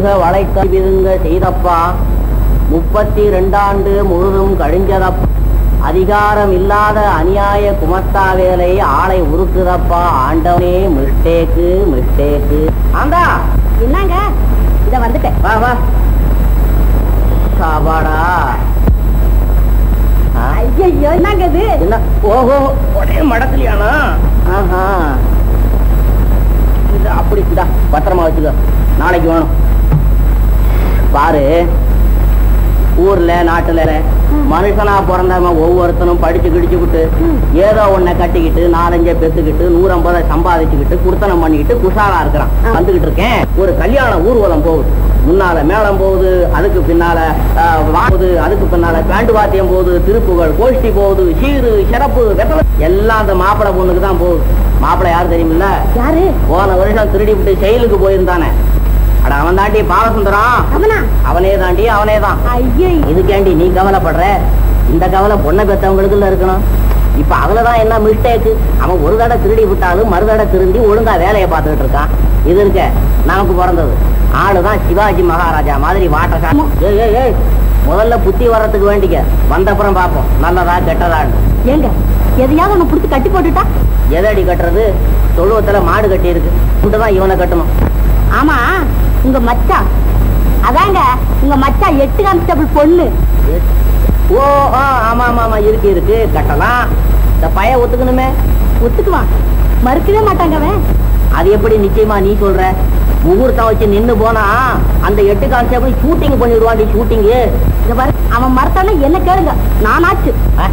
வீழ்க வளைக்க விதுங்க செய்தப்பா முப்பத்தி ரெண்டாண்டு முழுதும் கழிஞ்சதப்பா அதிகாரம் இல்லாத அநியாய குமஸ்தா வேலை ஆளை உருக்குதப்பா ஆண்டவனே மிஸ்டேக்கு மிஸ்டேக்கு ஆண்டா என்னங்க இத வந்துட்டேன் வா வா சாப்பாடா ஆ, ஐயோ என்னங்க இது என்ன ஓஹோ உடனே மடக்கலையானா ஆஹா இது அப்படி இதா பத்திரமா வச்சுக்க நாளைக்கு வேணும் பாரு ஊர்ல நாட்டுல மனுஷனா பிறந்தவன் ஒவ்வொருத்தனும் படிச்சு கிடிச்சுக்கிட்டு ஏதோ ஒன்ன கட்டிக்கிட்டு நாலஞ்ச பெத்துக்கிட்டு நூறம்பதை சம்பாதிச்சுக்கிட்டு குடுத்தனம் பண்ணிக்கிட்டு குசாலா இருக்கிறான் வந்துகிட்டு இருக்கேன் ஒரு கல்யாண ஊர்வலம் போகுது முன்னால மேளம் போகுது அதுக்கு பின்னால ஆஹ், வாங்குது அதுக்கு பின்னால பேண்டு வாத்தியம் போகுது திருப்புகழ் கோஷ்டி போகுது சீரு சிறப்பு வெத்தலை எல்லாம் அந்த மாப்பிள்ளை பொண்ணுக்கு தான் போகுது மாப்பிள்ளை யாரு தெரியுமில்ல யாரு போன வருஷம் திருடி விட்டு செயலுக்கு போயிருந்தானே அட அவன் தாண்டி பாலசுந்தரம் அவனா அவனே தாண்டி அவனே தான் ஐயோ இதுக்கேண்டி நீ கவலைப்படுற இந்த கவலை பொண்ணை பெற்றவங்களுக்குள்ள இருக்கணும் இப்ப அதுலதான் என்ன மிஸ்டேக்கு அவன் ஒரு தடவை திருடி விட்டாலும் மறு தடவை திருந்தி ஒழுங்கா வேலையை பார்த்துக்கிட்டு இருக்கான் இது இருக்க நமக்கு பிறந்தது ஆளுதான் சிவாஜி மகாராஜா மாதிரி வாட்ட ஏய் ஏய், ஏய் முதல்ல புத்தி வர்றதுக்கு வேண்டிக்க வந்தப்புறம் பார்ப்போம் நல்லதா கெட்டதான்னு ஏங்க எதையாவது ஒண்ணு புடிச்சு கட்டி போட்டுட்டா எதடி கட்டுறது தொழுவத்துல மாடு கட்டி இருக்கு தான் இவனை கட்டணும் ஆமா உங்க மச்சான் அதாங்க உங்க மச்சான் எட்டு கான்ஸ்டபிள் பொண்ணு ஓ ஆ, ஆமா ஆமா ஆமா இருக்கு இருக்கு கட்டலாம் இந்த பையன் ஒத்துக்கணுமே ஒத்துக்குவான் மறுக்கவே மாட்டாங்க அவன் அது எப்படி நிச்சயமா நீ சொல்ற முகூர்த்தம் வச்சு நின்னு போனா அந்த எட்டு கான்ஸ்டபிள் ஷூட்டிங் பண்ணிடுவாண்டி ஷூட்டிங்கு இங்க பாரு அவன் மறுத்தானா என்ன கேளுங்க நானாச்சு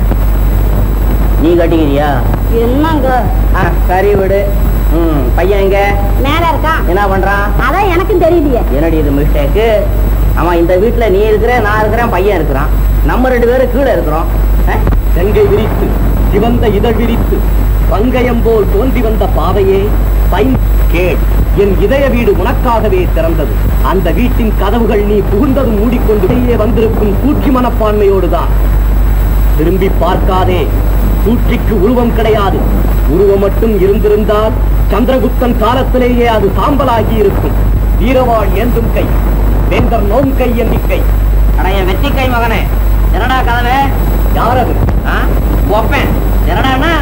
நீ கட்டிக்கிறியா என்னங்க ஆ, சரி விடு ம் பையன் எங்க மேல இருக்கான் என்ன பண்றான் அதான் எனக்கும் தெரியலையே என்னடி இது மிஸ்டேக்கு ஆமா இந்த வீட்டுல நீ இருக்கிற நான் இருக்கிறேன் பையன் இருக்கிறான் நம்ம ரெண்டு பேரும் கீழே இருக்கிறோம் ஆ? செங்கை விரித்து சிவந்த இதழ் விரித்து பங்கயம் போல் தோன்றி வந்த பாதையே பை கேள் என் இதய வீடு உனக்காகவே திறந்தது அந்த வீட்டின் கதவுகள் நீ புகுந்ததும் மூடிக்கொண்டு வெளியே வந்திருக்கும் சூழ்ச்சி மனப்பான்மையோடுதான் திரும்பி பார்க்காதே சூழ்ச்சிக்கு உருவம் கிடையாது உருவம் மட்டும் இருந்திருந்தால் சந்திரகுப்தன் காலத்திலேயே அது சாம்பலாகி இருக்கும் வீரவாள் ஏந்தும் கை வேந்தர் நோம் கை எண்ணிக்கை அட என் வெற்றி கை மகனே என்னடா கதவை யாரது ஆ ஒப்பேன் என்னடான்னா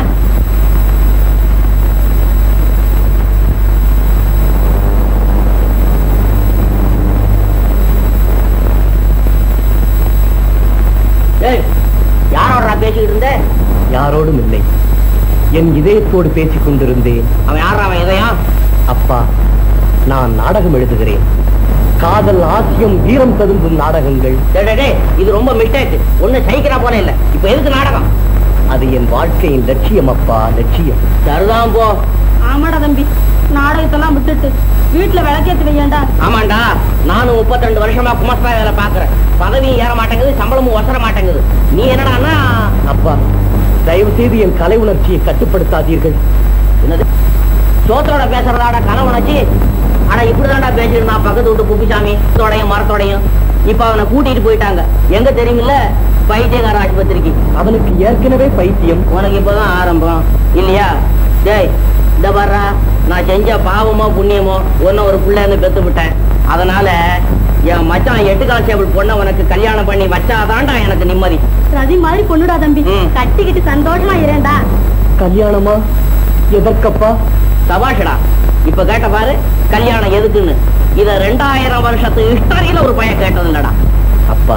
ஏய் யாரோட பேசிக்கிட்டு இருந்த யாரோடும் இல்லை என் இதயத்தோடு பேசிக் கொண்டிருந்தேன் அவன் யாரா அவன் இதயம் அப்பா நான் நாடகம் எழுதுகிறேன் காதல் ஆசியம் வீரம் ததும்பும் நாடகங்கள் டேய், டேய், டேய், இது ரொம்ப மிஸ்டேக் ஒண்ணு சைக்கிரா போல இல்ல இப்ப எதுக்கு நாடகம் அது என் வாழ்க்கையின் லட்சியம் அப்பா லட்சியம் சரிதான் போ ஆமாடா தம்பி நாடகத்தெல்லாம் விட்டுட்டு வீட்டுல விளக்கேத்தி வையேண்டா ஆமாண்டா நானும் 32 வருஷமா குமஸ்தா வேலை பாக்குறேன் பதவியும் ஏற மாட்டேங்குது சம்பளமும் ஒசர மாட்டேங்குது நீ என்னடான்னா அப்பா தயவு செய்து என் கலை உணர்ச்சியை கட்டுப்படுத்தாதீர்கள் என்னது சோத்தரோட பேசுறதாட கனவுணச்சு ஆனா இப்படிதான்டா பேசிருந்தான் பக்கத்து வீட்டு குப்பிசாமி தோடையும் மரத்தோடையும் இப்ப அவனை கூட்டிட்டு போயிட்டாங்க எங்க தெரியுமில்ல பைத்தியகார ஆஸ்பத்திரிக்கு அவனுக்கு ஏற்கனவே பைத்தியம் உனக்கு இப்பதான் ஆரம்பம் இல்லையா டேய் இந்த வர்றா நான் செஞ்ச பாவமோ புண்ணியமோ ஒன்னும் ஒரு பிள்ளைன்னு பெத்து விட்டேன் அதனால என் மச்சான் எட்டு கான்ஸ்டேபிள் பொண்ணை உனக்கு கல்யாணம் பண்ணி வச்சாதான்டா எனக்கு நிம்மதி ரதி மாதிரி பொண்ணுடா தம்பி ம். கட்டிக்கிட்டு சந்தோஷமா இரேண்டா கல்யாணமா எதற்கப்பா சபாஷடா இப்ப கேட்ட பாரு கல்யாணம் எதுக்குன்னு இத ரெண்டாயிரம் வருஷத்து ஹிஸ்டரியில ஒரு பையன் கேட்டது இல்லடா அப்பா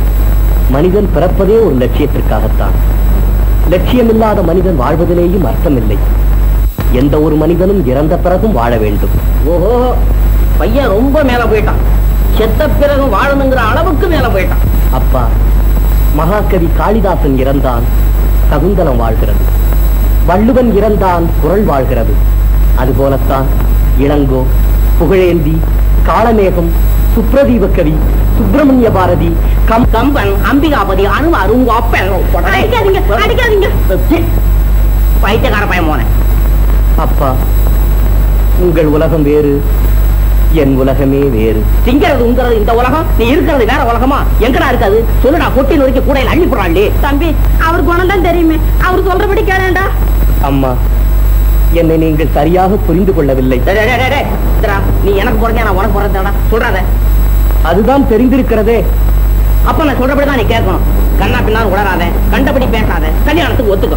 மனிதன் பிறப்பதே ஒரு லட்சியத்திற்காகத்தான் லட்சியமில்லாத மனிதன் வாழ்வதிலேயும் அர்த்தமில்லை எந்த ஒரு மனிதனும் இறந்த பிறகும் வாழ வேண்டும் ஓஹோ பையன் ரொம்ப மேல போயிட்டான் செத்த பிறகு வாழணுங்கிற அளவுக்கு மேல போயிட்டான் அப்பா மகாகவி காளிதாசன் இறந்தான் சகுந்தலம் வாழ்கிறது வள்ளுவன் இறந்தான் குரல் வாழ்கிறது அதுபோலத்தான் இளங்கோ புகழேந்தி காளமேகம் சுப்ரதீப கவி சுப்பிரமணிய பாரதி கம் கம்பன் அம்பிகாபதி அனுமார் உங்க அப்பன் அடிக்காதீங்க அடிக்காதீங்க பைத்தியக்கார பையன் போனேன் அப்பா உங்கள் உலகம் வேறு என் உலகமே வேறு திங்கிறது உங்கிறது இந்த உலகம் நீ இருக்கிறது வேற உலகமா எங்கடா இருக்காது சொல்லுடா கொட்டி நொறுக்கி கூடையில் அள்ளி போறாள்டி தம்பி அவர் குணம் தான் தெரியுமே அவர் சொல்றபடி கேளேண்டா அம்மா என்னை நீங்கள் சரியாக புரிந்து கொள்ளவில்லை டேய், டேய், டேய், டேய். இந்தடா, நீ எனக்கு பிறந்த நான் உனக்கு பிறந்தடா சொல்றாத அதுதான் தெரிந்திருக்கிறதே அப்ப நான் சொல்றபடிதான் நீ கேட்கணும் கண்ணா பின்னாலும் உளராத கண்டபடி பேசாத கல்யாணத்துக்கு ஒத்துக்கோ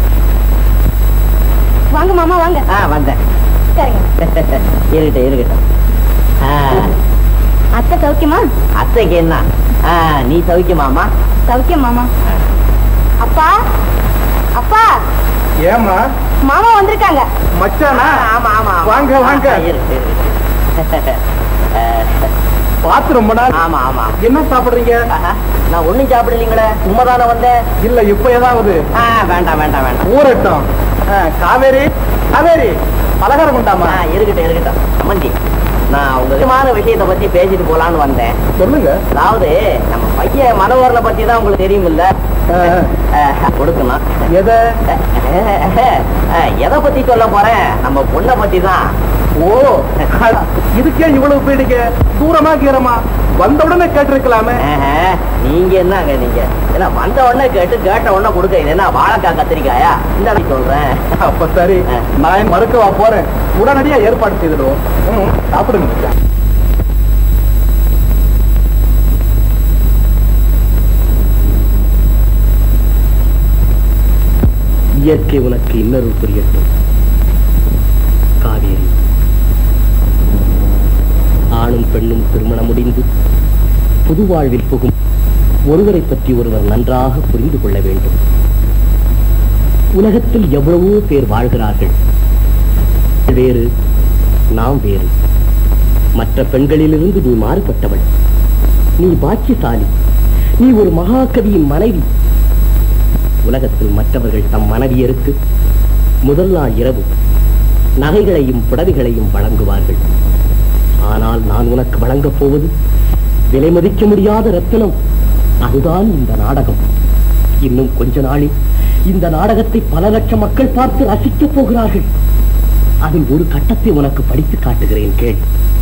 வாங்க மாமா வாங்க ஆ வந்தேன் சரிங்க இருக்கட்டும் இருக்கட்டும் ஆ, அத்தை சௌக்கியமா அத்தைக்கு என்ன ஆ, நீ சௌக்கியமாமா சௌக்கியம் மாமா அப்பா அப்பா ஏமா மாமா வந்திருக்காங்க மச்சானா ஆமா ஆமா ஆமா. வாங்க, வாங்க. ஆ, இருக்கு, இருக்கு. ஆ, பார்த்து ரொம்ப நாள் ஆமா ஆமா என்ன சாப்பிடுறீங்க ஆஹா, நான் ஒண்ணும் சாப்பிடலீங்களே சும்மா தானே வந்தேன் இல்ல இப்ப ஏதாவது ஆ, வேண்டாம் வேண்டாம் வேண்டாம் ஊரட்டும் ஆ, காவேரி காவேரி பலகாரம் உண்டாமா ஆ, இருக்கட்டும் இருக்கட்டும் அம்மந்தி நான் உங்க முக்கியமான விஷயத்தை பத்தி பேசிட்டு போலான்னு வந்தேன் சொல்லுங்க அதாவது நம்ம பையன் மனோகரனை பத்தி தான் உங்களுக்கு தெரியுமில்ல ஆ. ஆ, கொடுக்கணும் எதை ஆ, எதை பத்தி சொல்ல போறேன் நம்ம பொண்ணை பத்தி தான் ஓ இதுக்கே இவ்வளவு பீடிக்க தூரமா கீரமா வந்த உடனே கேட்டிருக்கலாமே ஆஹா, நீங்க என்னங்க நீங்க ஏன்னா வந்த உடனே கேட்டு கேட்ட உடனே கொடுக்க இது என்ன வாழைக்காய் கத்திரிக்காயா இந்த அளவுக்கு சொல்றேன் அப்ப சரி ஆ. நான் மறுக்கவா போறேன் உடனடியா ஏற்பாடு செய்திடுவோம் ம், சாப்பிடுங்க மச்சான். இயற்கை உனக்கு இன்னொரு புரியட்டும் காவேரி ஆணும் பெண்ணும் திருமணம் முடிந்து புது வாழ்வில் புகும் ஒருவரை பற்றி ஒருவர் நன்றாக புரிந்து கொள்ள வேண்டும் உலகத்தில் எவ்வளவோ பேர் வாழ்கிறார்கள் வேறு நாம் வேறு மற்ற பெண்களிலிருந்து நீ மாறுபட்டவள் நீ பாக்கியசாலி நீ ஒரு மகாகவியின் மனைவி உலகத்தில் மற்றவர்கள் தம் மனைவியருக்கு முதல் நாள் இரவு நகைகளையும் புடவைகளையும் வழங்குவார்கள் ஆனால் நான் உனக்கு வழங்கப் போவது விலை மதிக்க முடியாத ரத்தினம் அதுதான் இந்த நாடகம் இன்னும் கொஞ்ச நாளில் இந்த நாடகத்தை பல லட்சம் மக்கள் பார்த்து ரசிக்கப் போகிறார்கள் அதில் ஒரு கட்டத்தை உனக்கு படித்து காட்டுகிறேன் கேள்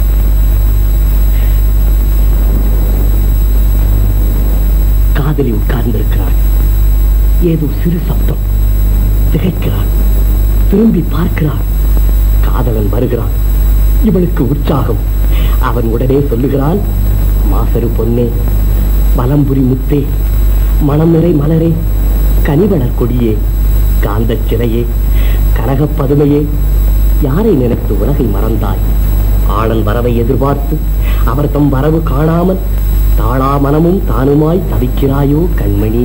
காதலி உட்கார்ந்திருக்கிறாள் ஏதோ சிறு சப்தம் திகைக்கிறாள் திரும்பி பார்க்கிறாள் காதலன் வருகிறான் இவளுக்கு உற்சாகம் அவன் உடனே சொல்லுகிறான் மாசரு பொன்னே வலம்புரி முத்தே மணமிறை மலரே கனிவளர் கொடியே காந்தச் சிலையே கனகப் பதுமையே யாரை நினைத்து உலகை மறந்தாய் ஆளன் வரவை எதிர்பார்த்து அவர் தம் வரவு காணாமல் தாளா மனமும் தானுமாய் தவிக்கிறாயோ கண்மணி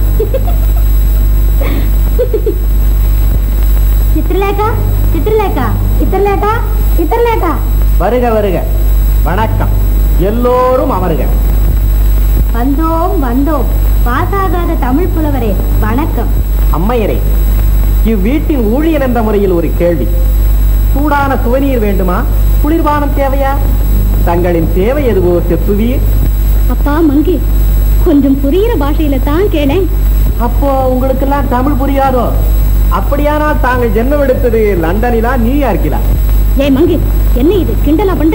சித்திரலேகா சித்திரலேகா சித்திரலேகா சித்திரலேகா வருக வருக வணக்கம் எல்லோரும் அமருக வந்தோம் வந்தோம் பாசாகாத தமிழ் புலவரே வணக்கம் அம்மையரே இவ்வீட்டின் ஊழியர் என்ற முறையில் ஒரு கேள்வி சூடான சுவநீர் வேண்டுமா குளிர்பானம் தேவையா தங்களின் தேவை எதுவோ செப்புவீர் அப்பா மங்கி கொஞ்சம் புரியுற பாஷையில தான் கேளேன் அப்போ உங்களுக்கெல்லாம் தமிழ் புரியாதோ அப்படியானால் தாங்கள் ஜென்மம் எடுத்தது லண்டனிலா நியூயார்க்கிலா ஏய் மங்கி என்ன இது கிண்டலா பண்ற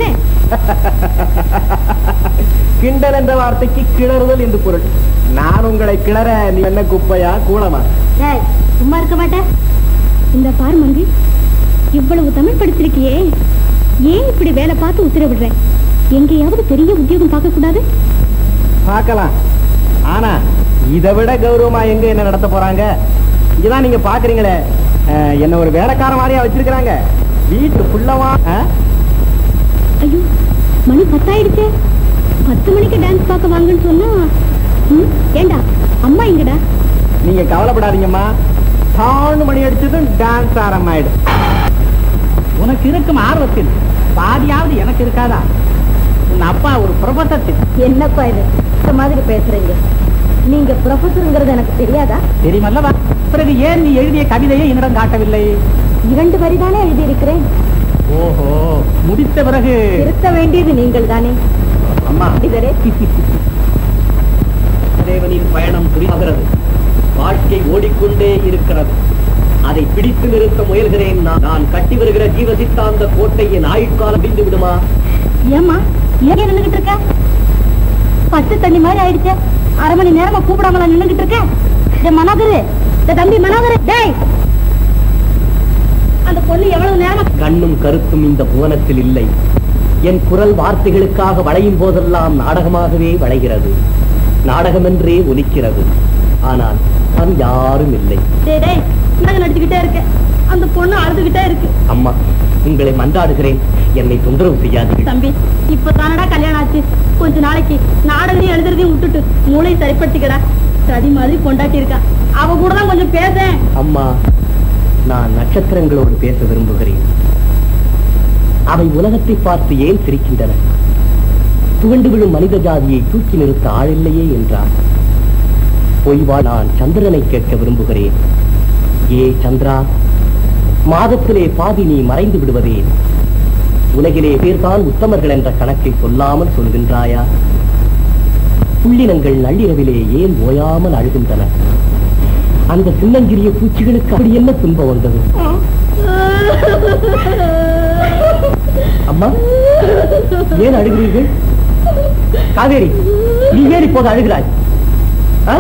கிண்டல் என்ற வார்த்தைக்கு கிளறுதல் என்று பொருள் நான் உங்களை கிளற நீ என்ன குப்பையா கூலமா ஏய் சும்மா இருக்க மாட்டேன் இந்த பாரு மங்கி இவ்வளவு தமிழ் படிச்சிருக்கியே ஏன் இப்படி வேலை பார்த்து உத்தரவிடுறேன் எங்கேயாவது பெரிய உத்தியோகம் பார்க்க கூடாது பார்க்கலாம் ஆனா இதை விட கௌரவமா எங்க என்ன நடத்த போறாங்க இங்கதான் நீங்க பாக்குறீங்களே அஹ், என்ன ஒரு வேலைக்கார மாதிரியா வச்சிருக்கிறாங்க வீட்டு ஃபுல்லவா ஐயோ மணி பத்தாயிடுச்சே பத்து மணிக்கு டான்ஸ் பார்க்க வாங்கன்னு சொன்னா ம், ஏண்டா அம்மா எங்கடா நீங்க கவலைப்படாதீங்கம்மா தாழ்ந்து மணி அடிச்சதும் டான்ஸ் ஆரம்பமாயிடும் உனக்கு இருக்கும் ஆர்வத்தில் பாதியாவது எனக்கு இருக்காதா உன் அப்பா ஒரு ப்ரொஃபசர் என்னப்பா இது இந்த மாதிரி பேசுறீங்க நீங்க ப்ரொஃபஸருங்கிறது எனக்கு தெரியாதா தெரியுமல்லவா பிறகு ஏன் நீ எழுதிய கவிதையை என்னிடம் காட்டவில்லை இரண்டு வரி தானே எழுதியிருக்கிறேன் ஓஹோ முடித்த பிறகு திருத்த வேண்டியது நீங்கள் தானே அம்மா இதரே தேவனின் பயணம் புரிகிறது வாழ்க்கை ஓடிக்கொண்டே இருக்கிறது அதை பிடித்து நிறுத்த முயல்கிறேன் நான். நான் கட்டி வருகிற ஜீவ சித்தாந்த கோட்டை என் ஆயுட்காலம் முடிந்து விடுமா ஏம்மா ஏன் நின்னுகிட்டு இருக்க பத்து தண்ணி மாதிரி ஆயிடுச்சு அரை மணி நேரமா கூப்பிடாமல நின்னுகிட்டு இருக்க டேய் மனோகரு டேய் தம்பி மனோகரு டேய் அந்த பொண்ணு எவ்வளவு நேரமா கண்ணும் கருத்தும் இந்த புவனத்தில் இல்லை என் குரல் வார்த்தைகளுக்காக வளையும் போதெல்லாம் நாடகமாகவே வளைகிறது நாடகமென்றே ஒலிக்கிறது ஆனால் அது யாரும் இல்லை டேய் டேய் நாங்க நடிச்சுக்கிட்டே இருக்க அந்த பொண்ணு அழுதுகிட்டே இருக்கு அம்மா உங்களை மன்றாடுகிறேன் என்னை தொந்தரவு செய்யாதீர்கள் தம்பி இப்ப தானடா கல்யாணம் ஆச்சு கொஞ்ச நாளைக்கு நாடகத்தையும் எழுதுறதையும் விட்டுட்டு மூளை சரிப்படுத்திக்கடா தடி மாதிரி கொண்டாட்டி இருக்கா அவ கூட தான் கொஞ்சம் பேசேன் அம்மா நான் நட்சத்திரங்களோடு பேச விரும்புகிறேன் அவை உலகத்தை பார்த்து ஏன் சிரிக்கின்றன துவண்டு விழும் மனித ஜாதியை தூக்கி நிறுத்த ஆளில்லையே என்றார் பொய்வா நான் சந்திரனை கேட்க விரும்புகிறேன் ஏ சந்திரா மாதத்திலே பாதி நீ மறைந்து விடுவதே உலகிலே பேர்தான் உத்தமர்கள் என்ற கணக்கை சொல்லாமல் சொல்கின்றாயா புள்ளினங்கள் நள்ளிரவிலே ஏன் ஓயாமல் அழுகின்றன அந்த சின்னஞ்சிறிய பூச்சிகளுக்கு அப்படி என்ன துன்பம் வந்தது அம்மா ஏன் அழுகிறீர்கள் காவேரி நீ ஏன் இப்போது அழுகிறாய் ஆ?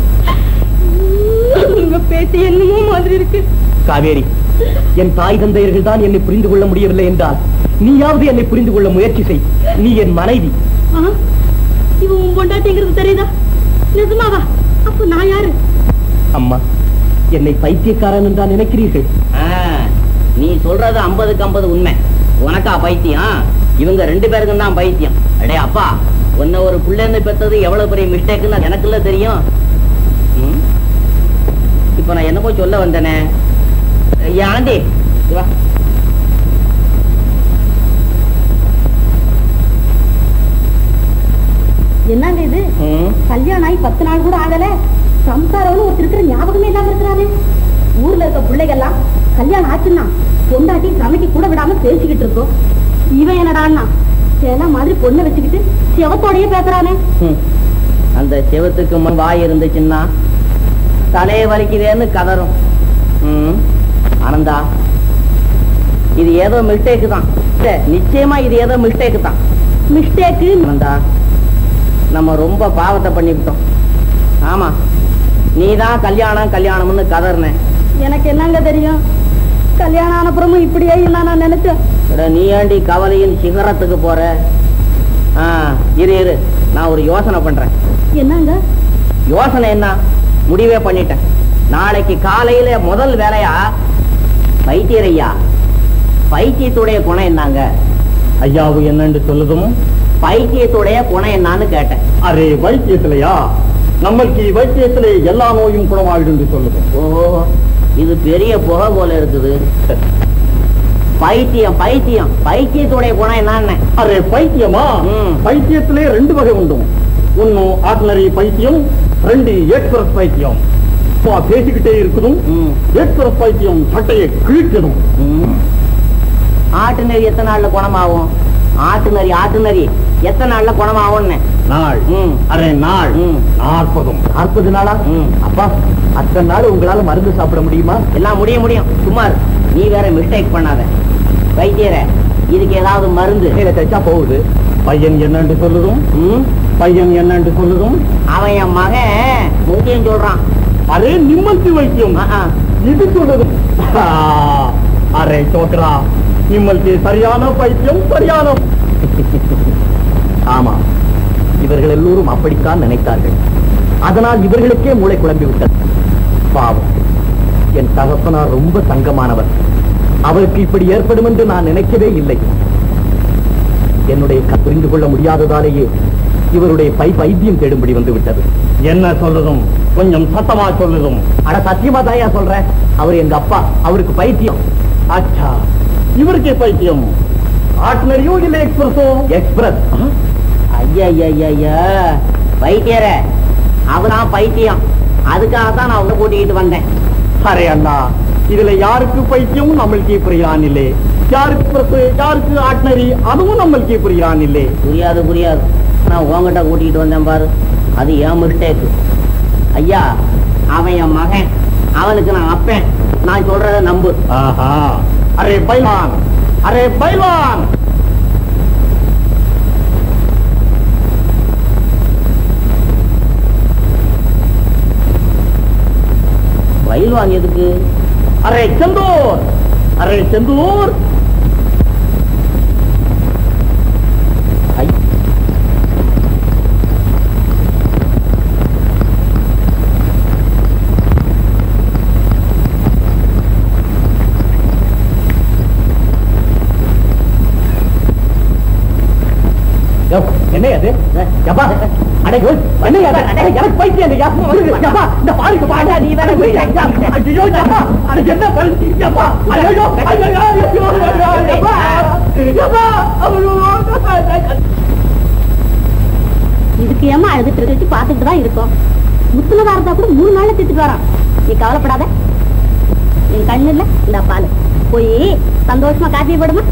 உங்க பேச்சு என்னமோ மாதிரி இருக்கு காவேரி என் தாய் தந்தையர்கள் தான் என்னை புரிந்து கொள்ள முடியவில்லை என்றால் நீயாவது என்னை புரிந்து கொள்ள முயற்சி செய் நீ என் மனைவி ஆ? இவ உன் பொண்டாட்டிங்கிறது தெரியுதா நிஜமாவா அப்ப நான் யாரு அம்மா என்னை பைத்தியக்காரன் என்றா நினைக்கிறீர்கள் ஆ, நீ சொல்றது ஐம்பதுக்கு ஐம்பது உண்மை உனக்கா பைத்தியம் இவங்க ரெண்டு பேருக்கும் தான் பைத்தியம் அடே அப்பா உன்னை ஒரு பிள்ளைன்னு பெத்தது எவ்வளவு பெரிய மிஸ்டேக்குன்னு எனக்குள்ள தெரியும் ம்? இப்ப நான் என்னமோ சொல்ல வந்தேனே ஏ, ஆண்டி இங்க வா என்னங்க இது ம், கல்யாணம் ஆகி பத்து நாள் கூட ஆகல சம்சாரம்னு ஒருத்தர் இருக்கிற ஞாபகமே இல்லாம இருக்கிறாரு ஊர்ல இருக்க பிள்ளைகள்லாம் கல்யாணம் ஆச்சுன்னா பொண்டாட்டி சமைக்க கூட விடாம பேசிக்கிட்டு இருக்கோம் இவன் என்னடான்னா சில மாதிரி பொண்ணை வச்சுக்கிட்டு செவத்தோடயே பேசுறானே ம். அந்த செவத்துக்கு முன் வாய் இருந்துச்சுன்னா தலையை வலிக்குதேன்னு கதறும் ம். ஆனந்தா இது ஏதோ மிஸ்டேக்கு தான் இல்ல, நிச்சயமா இது ஏதோ மிஸ்டேக்கு தான் மிஸ்டேக்கு ஆனந்தா நம்ம ரொம்ப பாவத்தை பண்ணிவிட்டோம் ஆமா நீ தான் கல்யாணம் கல்யாணம்னு கதறின எனக்கு என்னங்க தெரியும் கல்யாணம் ஆனப்புறமும் இப்படியே இல்லை நான் நினைச்சேன் அட, நீ ஏண்டி கவலையின் சிகரத்துக்கு போற ஆ இரு இரு நான் ஒரு யோசனை பண்றேன் என்னங்க யோசனை என்ன முடிவே பண்ணிட்டேன் நாளைக்கு காலையில முதல் வேலையா பைத்தியர் ஐயா பைத்தியத்துடைய குணம் என்னங்க ஐயாவு என்னன்னு சொல்லுதும் பைத்தியத்துடைய குணம் என்னன்னு கேட்டேன் அரே வைத்தியத்திலையா நம்மளுக்கு வைத்தியத்திலே எல்லா நோயும் குணமாயிடும் சொல்லுது ஓஹோ இது பெரிய புகை போல இருக்குது பைத்தியம் பைத்தியம் பைத்தியத்துடைய குணம் என்னன்னு அரே பைத்தியமா ம். பைத்தியத்திலே ரெண்டு வகை உண்டு ஒன்னு ஆர்டினரி பைத்தியம் ரெண்டு எக்ஸ்பிரஸ் பைத்தியம் இப்போ பேசிக்கிட்டே இருக்குதும் ம். எக்ஸ்பிரஸ் பைத்தியம் சட்டையை கிழிக்கணும் ம். ஆட்டு நெறி எத்தனை நாள்ல குணமாகும் ஆட்டு நரி ஆட்டு நரி எத்தனை நாள்ல குணமாகும்னு நாள் ம். அரே நாள் ம். நாற்பதும் நாற்பது நாளா ம். அப்பா அத்தனை நாள் உங்களால மருந்து சாப்பிட முடியுமா எல்லாம் முடிய முடியும் சுமார் நீ வேற மிஸ்டேக் பண்ணாத வைத்தியர இதுக்கு ஏதாவது மருந்து கீழே தைச்சா போகுது பையன் என்னன்னு சொல்லுதும் ம்? பையன் என்னன்னு சொல்லுதும் அவன் என் மகன் முக்கியம் சொல்றான் அரே நிம்மதி வைத்தியம் ஆ, ஆ. இது சொல்லுதும் ஆ, அரே தோற்றா நிம்மதி சரியான பைத்தியம் சரியான ஆமா இவர்கள் எல்லோரும் அப்படித்தான் நினைத்தார்கள் அதனால் இவர்களுக்கே மூளை குழம்பி விட்டது பாவம் என் தகப்பனார் ரொம்ப தங்கமானவர் அவருக்கு இப்படி ஏற்படும் என்று நான் நினைக்கவே இல்லை என்னுடைய க- புரிந்து கொள்ள முடியாததாலேயே இவருடைய பை வைத்தியம் தேடும்படி வந்து விட்டது என்ன சொல்லுதும் கொஞ்சம் சத்தமா சொல்லுதும் அட சத்தியமா தாயா சொல்றேன் அவர் எங்க அப்பா அவருக்கு பைத்தியம் அச்சா இவருக்கே பைத்தியம் ஆட்னரியோ இல்ல எக்ஸ்பிரஸோ எக்ஸ்பிரஸ் ஐயா ஐயா ஐயா, ஐயா வைத்தியர அவதான் பைத்தியம் அதுக்காக தான் நான் உங்க கூட்டிக்கிட்டு வந்தேன் அரே அண்ணா இதுல யாருக்கு பைத்தியம் நம்மளுக்கே புரியான் இல்லே யாருக்கு எக்ஸ்பிரஸ் யாருக்கு ஆட்னரி அதுவும் நம்மளுக்கே புரியான் இல்லே புரியாது புரியாது நான் உங்ககிட்ட கூட்டிகிட்டு வந்தேன் பாரு அது என் மிஸ்டேக் ஐயா அவன் என் மகன் அவனுக்கு நான் அப்பேன் நான் சொல்றத நம்பு ஆஹா அரே பைல்வான் அரே பைல்வான் ரயில் வாங்கியதுக்கு அரே செந்தூர் அரே செந்தூர் என்ன அது யப்பா அடே யோய், என்ன அது அடே, எனக்கு பைத்தியம் இல்லையா யப்பா இந்த பாருங்க பாடா நீ வேற ஐயோ யப்பா அட என்ன பல் யப்பா ஐயோ ஐயோ ஐயோ ஐயோ யப்பா யப்பா ஐயோ இதுக்கு ஏமா அழுதுட்டு இருக்கு பார்த்துட்டு தான் இருக்கோம் முத்துனதா இருந்தா கூட மூணு நாள்ல திட்டுட்டு வரான் நீ கவலைப்படாத என் கண்ணு இல்ல இந்த பால் போய் சந்தோஷமா காப்பி போடுமா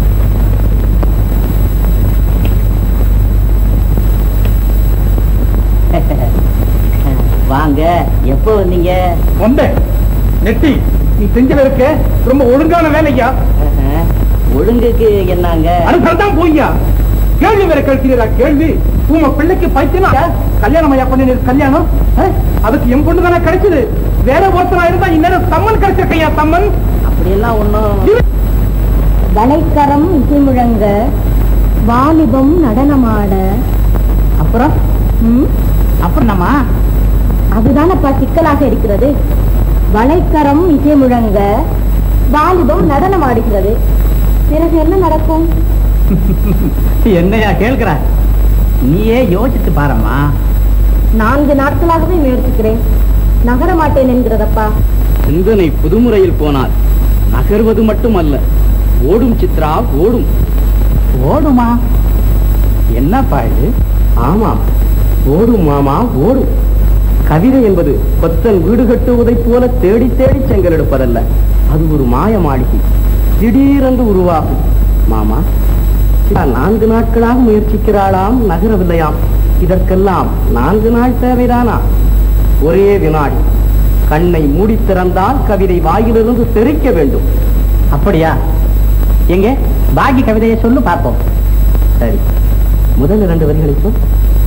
வாங்க எப்போ வந்தீங்க வந்தேன் நெட்டி நீ செஞ்சல இருக்க ரொம்ப ஒழுங்கான வேலையா அஹ், ஒழுங்குக்கு என்னங்க அதுதான் போய்யா கேள்வி வேற கேட்கிறீரா கேள்வி உங்க பிள்ளைக்கு பைத்தியம் கல்யாணம் ஐயா பண்ணி கல்யாணம் அஹ், அதுக்கு என் பொண்ணு தானே கிடைச்சது வேற ஒருத்தரா இருந்தா இந்நேரம் சம்மன் கிடைச்சிருக்கையா சம்மன் அப்படியெல்லாம் ஒண்ணும் வளைக்கரம் இசை முழங்க வாலிபம் நடனமாட அப்புறம் ம் அப்புறம் நம்ம அதுதானப்பா சிக்கலாக இருக்கிறது வளைக்கரம் இசை முழங்க வாலிபம் நடனம் ஆடுகிறது பிறகு என்ன நடக்கும் என்னையா கேட்கிற நீயே யோசிச்சு பாரம்மா நான்கு நாட்களாகவே முயற்சிக்கிறேன் நகர மாட்டேன் என்கிறதப்பா சிந்தனை புதுமுறையில் போனால் நகர்வது மட்டுமல்ல ஓடும் சித்ரா ஓடும் ஓடுமா என்னப்பா இது ஆமாம் ஓடும் மாமா ஓடும் கவிதை என்பது கொத்தன் வீடு கட்டுவதைப் போல தேடி தேடி செங்கல் எடுப்பதல்ல அது ஒரு மாய மாளிகை திடீரென்று உருவாகும் மாமா சிலா நான்கு நாட்களாக முயற்சிக்கிறாளாம் நகரவில்லையாம் இதற்கெல்லாம் நான்கு நாள் தேவைதானா ஒரே வினாடி கண்ணை மூடி திறந்தால் கவிதை வாயிலிருந்து தெறிக்க வேண்டும் அப்படியா எங்க பாக்கி கவிதையை சொல்லு பார்ப்போம் சரி முதல் இரண்டு வரிகளை சொல்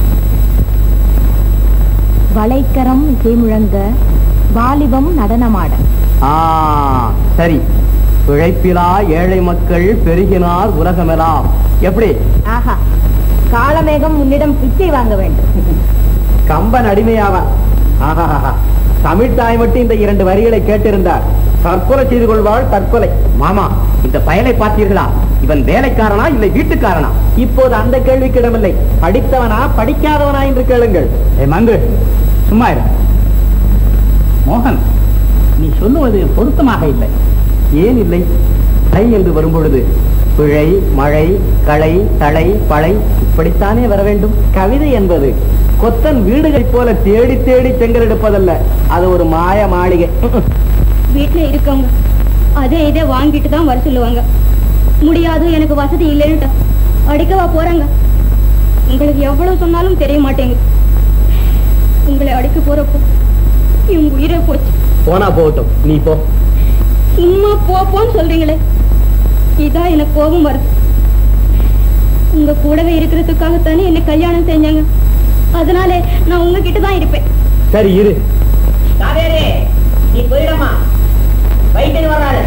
வளைக்கரம் இசை முழங்க வாலிபம் நடனமாட ஆ சரி பிழைப்பிலா ஏழை மக்கள் பெருகினார் உலகமெல்லாம் எப்படி ஆஹா காலமேகம் உன்னிடம் பிச்சை வாங்க வேண்டும் கம்பன் அடிமையாவான் ஆஹாஹாஹா. தமிழ் தாய் மட்டும் இந்த இரண்டு வரிகளை கேட்டிருந்தார் தற்கொலை செய்து கொள்வாள் தற்கொலை மாமா இந்த பயலை பார்த்தீர்களா இவன் வேலைக்காரனா இல்லை வீட்டுக்காரனா இப்போது அந்த கேள்விக்கு இடமில்லை படித்தவனா படிக்காதவனா என்று கேளுங்கள் ஏ மங்கு சும்மா இரு மோகன் நீ சொல்லுவது பொருத்தமாக இல்லை ஏன் இல்லை தை என்று வரும்பொழுது பிழை மழை களை தழை பழை இப்படித்தானே வர வேண்டும் கவிதை என்பது கொத்தன் வீடுகளைப் போல தேடி தேடி செங்கல் எடுப்பதல்ல அது ஒரு மாய மாளிகை வீட்டுல இருக்கவங்க அதே இதே வாங்கிட்டு தான் வர சொல்லுவாங்க முடியாது எனக்கு வசதி இல்லைன்னுட்டு அடிக்கவா போறாங்க உங்களுக்கு எவ்வளவு சொன்னாலும் தெரிய மாட்டேங்குது உங்களை அடிக்க போறப்போ என் உயிரை போச்சு போனா போகட்டும் நீ போ சும்மா போ போன்னு சொல்றீங்களே இதான் எனக்கு கோபம் வருது உங்க கூடவே இருக்கிறதுக்காகத்தானே என்னை கல்யாணம் செஞ்சாங்க அதனாலே நான் உங்ககிட்ட தான் இருப்பேன் சரி இரு காவேரி நீ போயிடமா வைத்தியன் வர்றாரு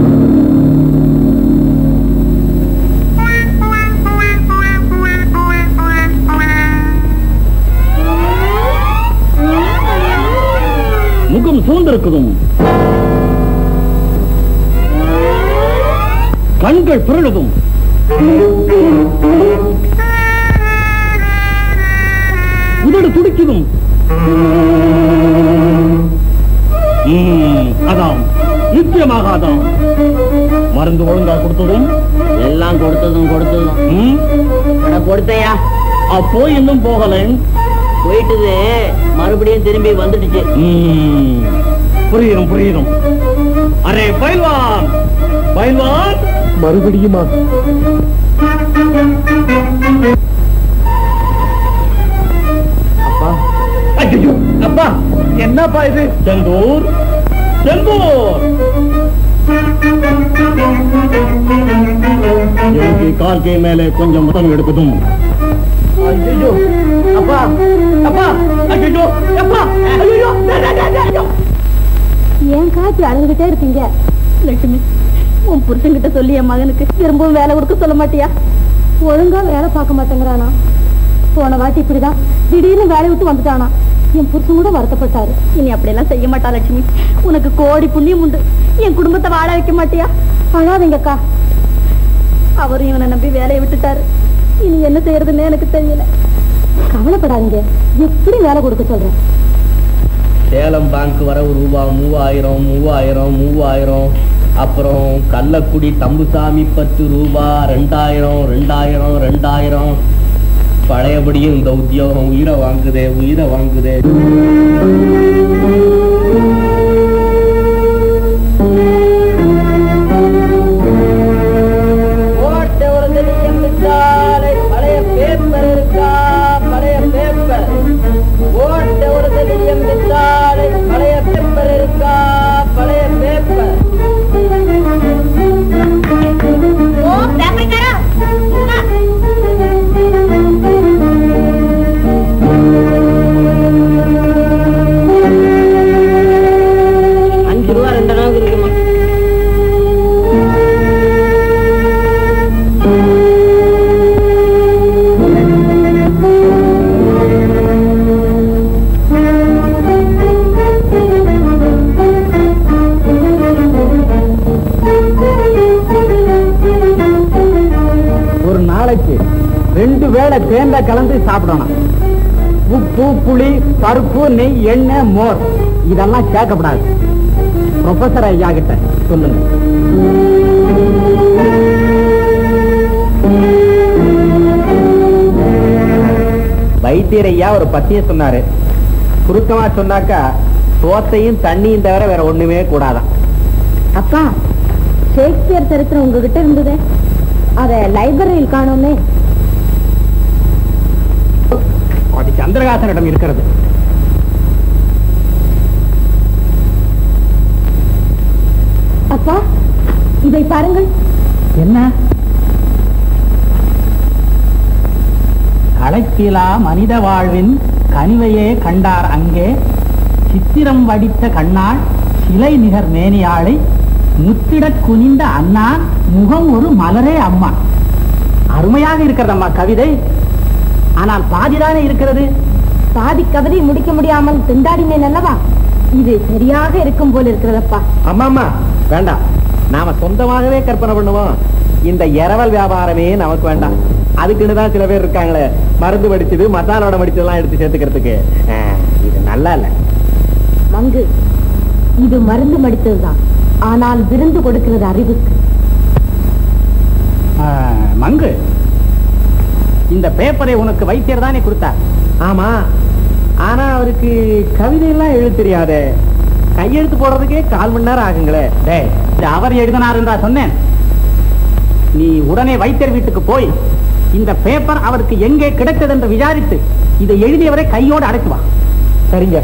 முகம் சூழ்ந்திருக்குதும் கண்கள் பிறழுதும் உதடு துடிக்குதும் ம், அதாம் நிச்சயமாக அதாம் மருந்து ஒழுங்கா கொடுத்ததும் எல்லாம் கொடுத்ததும் கொடுத்ததும் ம், அட கொடுத்தையா அப்போ இன்னும் போகலை போயிட்டுது மறுபடியும் திரும்பி வந்துடுச்சு ம், புரியுதும் புரியுதும் அரே பயில்வான் பயில்வான் மறுபடியுமா அப்பா ஐயோ அப்பா என்னப்பா இது செந்தூர் செந்தூர் எனக்கு கால் கை மேலே கொஞ்சம் முத்தம் எடுக்கட்டும் ஐயோ அப்பா அப்பா ஐயோ அப்பா ஐயோ ஏன் காட்சி அழுதுகிட்டே இருக்கீங்க லட்சுமி உன் புருஷன்கிட்ட சொல்லி என் மகனுக்கு திரும்பவும் வேலை கொடுக்க சொல்ல மாட்டியா ஒழுங்கா வேலை பார்க்க மாட்டேங்கிறானா போன வாட்டி இப்படிதான் திடீர்னு வேலையை விட்டு வந்துட்டானா என் புருஷன் கூட வருத்தப்பட்டாரு இனி அப்படியெல்லாம் செய்ய மாட்டா லட்சுமி உனக்கு கோடி புண்ணியம் உண்டு என் குடும்பத்தை வாழ வைக்க மாட்டியா அழாதீங்கக்கா அவரும் இவனை நம்பி வேலையை விட்டுட்டாரு இனி என்ன செய்யறதுன்னு எனக்கு தெரியல கவலைப்படாதீங்க எப்படி வேலை கொடுக்க சொல்றேன் சேலம் பேங்க் வரவு ரூபா மூவாயிரம் மூவாயிரம் மூவாயிரம் அப்புறம் கள்ளக்குடி தம்புசாமி பத்து ரூபா ரெண்டாயிரம் ரெண்டாயிரம் ரெண்டாயிரம் பழையபடியும் இந்த உத்தியோகம் உயிரை வாங்குதே உயிரை வாங்குதே ஓட்ட ஒரு தெரியும் விட்டாலே பழைய பேப்பர் இருக்கா பழைய பேப்பர் ஓட்ட ஒரு தெரியும் விட்டாலே பழைய பேப்பர் இருக்கா பழைய பேப்பர் ஓ பேப்பர்காரா அஞ்சு ரூபா ரெண்டு நாள் இருக்குமா ஒரு நாளைக்கு ரெண்டு வேளை தேங்காய் கலந்து சாப்பிடணும் உப்பு புளி பருப்பு நெய் எண்ணெய் மோர் இதெல்லாம் சேர்க்கப்படாது ப்ரொஃபசர் ஐயா கிட்ட சொல்லுங்க வைத்தியர் ஐயா ஒரு பத்திய சொன்னாரு சுருக்கமா சொன்னாக்கா சோத்தையும் தண்ணியும் தவிர வேற ஒண்ணுமே கூடாதான் அப்பா ஷேக்ஸ்பியர் சரித்திரம் உங்ககிட்ட இருந்ததே அத லைப்ரரியில் காணோமே அது சந்திரகாசனிடம் இருக்கிறது அப்பா இதை பாருங்கள் என்ன களைப்பிலா மனித வாழ்வின் கனிவையே கண்டார் அங்கே சித்திரம் வடித்த கண்ணாள் சிலை நிகர் மேனியாளை முத்திடக் குனிந்த அண்ணான் முகம் ஒரு மலரே அம்மா அருமையாக இருக்கிறதம்மா கவிதை ஆனால் பாதிதானே இருக்கிறது பாதி கவிதை முடிக்க முடியாமல் திண்டாடினேன் அல்லவா இது சரியாக இருக்கும் போல இருக்கிறதப்பா அம்மா அம்மா வேண்டாம் நாம சொந்தமாகவே கற்பனை பண்ணுவோம் இந்த இரவல் வியாபாரமே நமக்கு வேண்டாம் அதுக்குன்னு தான் சில பேர் இருக்காங்களே மருந்து படிச்சது மசாலோட படிச்சதெல்லாம் எடுத்து சேர்த்துக்கிறதுக்கு ஆ, இது நல்லா இல்ல மங்கு இது மருந்து மடித்ததுதான் ஆனால் விருந்து கொடுக்கிறது அறிவுக்கு மங்கு இந்த பேப்பரை உனக்கு வைத்தியர் தானே கொடுத்தார் ஆமா ஆனா அவருக்கு கவிதை எல்லாம் எழுத தெரியாதே கையெழுத்து போடுறதுக்கே கால் மணி நேரம் ஆகுங்களே டேய் இது அவர் எழுதினாருன்றா சொன்னேன் நீ உடனே வைத்தியர் வீட்டுக்கு போய் இந்த பேப்பர் அவருக்கு எங்கே கிடைத்தது என்று விசாரித்து இதை எழுதியவரை கையோடு அடைத்து வா சரிங்க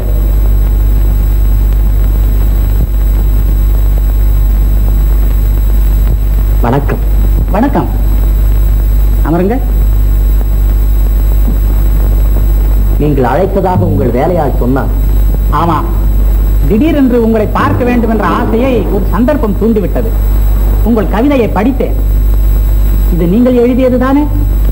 வணக்கம் வணக்கம் அமருங்க நீங்கள் அழைத்ததாக உங்கள் வேலையால் சொன்னார் ஆமா திடீரென்று உங்களை பார்க்க வேண்டும் என்ற ஆசையை ஒரு சந்தர்ப்பம் தூண்டிவிட்டது உங்கள் கவிதையை படித்தேன் இது நீங்கள் எழுதியதுதானே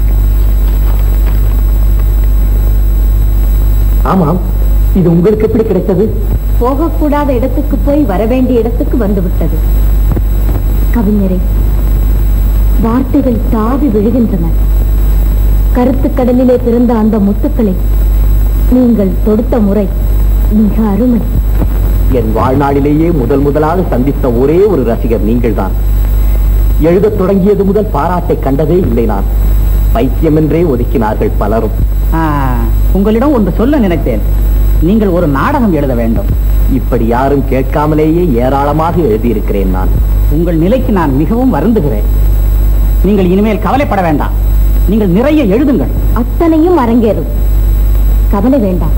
ஆமாம் இது உங்களுக்கு எப்படி கிடைத்தது போகக்கூடாத இடத்துக்கு போய் வர வேண்டிய இடத்துக்கு வந்து விட்டது கவிஞரே வார்த்தைகள் தாவி விழுகின்றன கருத்துக் கடலிலே பிறந்த அந்த முத்துக்களை நீங்கள் தொடுத்த முறை மிக அருமை என் வாழ்நாளிலேயே முதல் முதலாக சந்தித்த ஒரே ஒரு ரசிகர் நீங்கள்தான் எழுதத் தொடங்கியது முதல் பாராட்டை கண்டதே இல்லை நான் பைத்தியம் என்றே ஒதுக்கினார்கள் பலரும் ஆ, உங்களிடம் ஒன்று சொல்ல நினைத்தேன் நீங்கள் ஒரு நாடகம் எழுத வேண்டும் இப்படி யாரும் கேட்காமலேயே ஏராளமாக எழுதியிருக்கிறேன் நான் உங்கள் நிலைக்கு நான் மிகவும் வருந்துகிறேன் நீங்கள் இனிமேல் கவலைப்பட வேண்டாம் நீங்கள் நிறைய எழுதுங்கள் அத்தனையும் அரங்கேறும் கவலை வேண்டாம்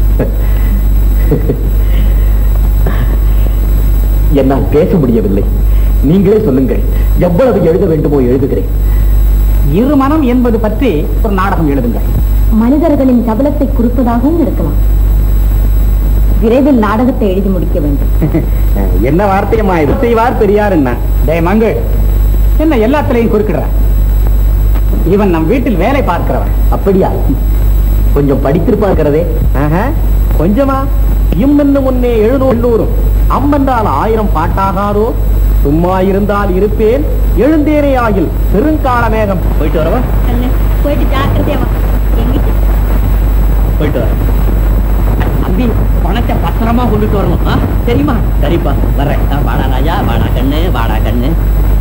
என்னால் பேச முடியவில்லை நீங்களே சொல்லுங்கள் எவ்வளவு எழுத வேண்டுமோ எழுதுகிறேன் இருமனம் என்பது பற்றி ஒரு நாடகம் எழுதுங்கள் மனிதர்களின் சபலத்தை குறிப்பதாகவும் இருக்கலாம் விரைவில் நாடகத்தை எழுதி முடிக்க வேண்டும் என்ன வார்த்தையம்மா இது செய்வார் பெரியார் என்ன டேய் மங்கு என்ன எல்லாத்திலையும் குறுக்கிடுற இவன் நம் வீட்டில் வேலை பார்க்கிறவன் அப்படியா கொஞ்சம் படித்திருப்பார்கிறதே ஆஹா, கொஞ்சமா இம்மென்னு முன்னே எழுநூறு எண்ணூறும் அம்மென்றால் ஆயிரம் பாட்டாகாரோ சும்மா இருந்தால் இருப்பேன் எழுந்தேரே ஆகில் பெருங்கால மேகம் போயிட்டு வரவா போயிட்டு ஜாக்கிரதையா வா எங்கிட்ட போயிட்டு வரேன் அம்பி பணத்தை பத்திரமா கொண்டுட்டு வரணும் ஆ? தெரியுமா சரிப்பா வர்றேன் ஆ, வாடா ராஜா வாடா கண்ணு வாடா கண்ணு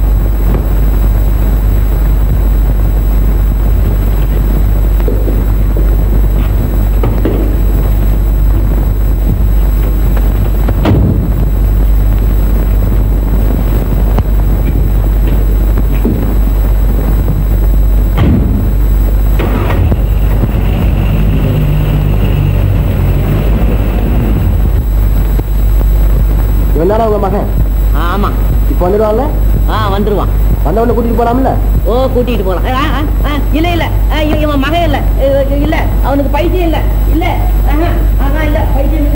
இவன் தானே உங்க மகன் ஆமா இப்ப வந்துடுவாங்க ஆ வந்துருவான் வந்தவொடனே கூட்டிட்டு போலாம்ல ஓ கூட்டிட்டு போலாம் ஆ, ஆ, ஆ, இல்ல இல்ல ஆ, இவன் இவன் மகன் இல்ல இல்ல அவனுக்கு பைத்தியம் இல்ல இல்ல ஆஹா, ஆஹா, இல்ல பைத்தியம் இல்ல